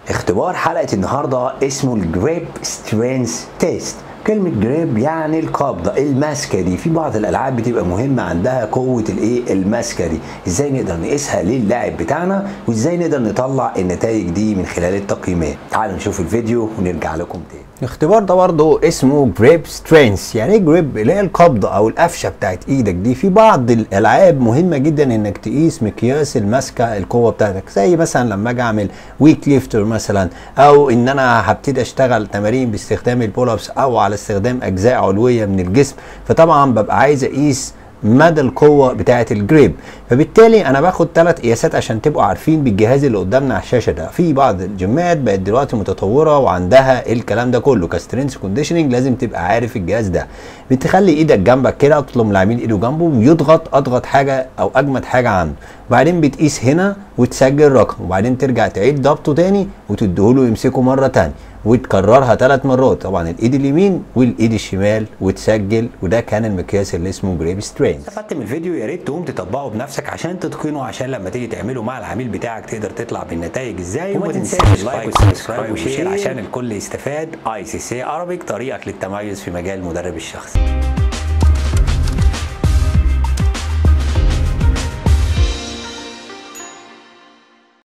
اختبار حلقة النهاردة اسمه الجريب سترينث تيست كلمة جريب يعني القبضة الماسكة دي في بعض الألعاب بتبقى مهمة عندها قوة الإيه الماسكة دي إزاي نقدر نقيسها للاعب بتاعنا وإزاي نقدر نطلع النتائج دي من خلال التقييمات تعالوا نشوف الفيديو ونرجع لكم تاني الاختبار ده برضه اسمه جريب سترينث يعني ايه جريب اللي هي القبضه او القفشه بتاعت ايدك دي في بعض الالعاب مهمه جدا انك تقيس مقياس الماسكه القوه بتاعتك زي مثلا لما اجي اعمل ويك ليفتر مثلا او ان انا هبتدي اشتغل تمارين باستخدام البول ابس او على استخدام اجزاء علويه من الجسم فطبعا ببقى عايز اقيس مدى القوه بتاعه الجريب فبالتالي انا باخد ثلاث قياسات عشان تبقوا عارفين بالجهاز اللي قدامنا على الشاشه ده في بعض الجيمات بقت دلوقتي متطوره وعندها الكلام ده كله كسترينث كونديشننج لازم تبقى عارف الجهاز ده بتخلي ايدك جنبك كده اطلب من العميل ايده جنبه ويضغط اضغط حاجه او اجمد حاجه عنده وبعدين بتقيس هنا وتسجل رقم وبعدين ترجع تعيد ضبطه تاني وتديهوله يمسكه مره تانية وتكررها ثلاث مرات طبعا الايد اليمين والايد الشمال وتسجل وده كان المقياس اللي اسمه جريب سترين استفدت من الفيديو يا ريت تقوم تطبقه بنفسك عشان تتقنه عشان لما تيجي تعمله مع العميل بتاعك تقدر تطلع بالنتائج ازاي وما تنساش لايك وسبسكرايب وشير عشان الكل يستفاد اي سي سي عربيك طريقك للتميز في مجال المدرب الشخصي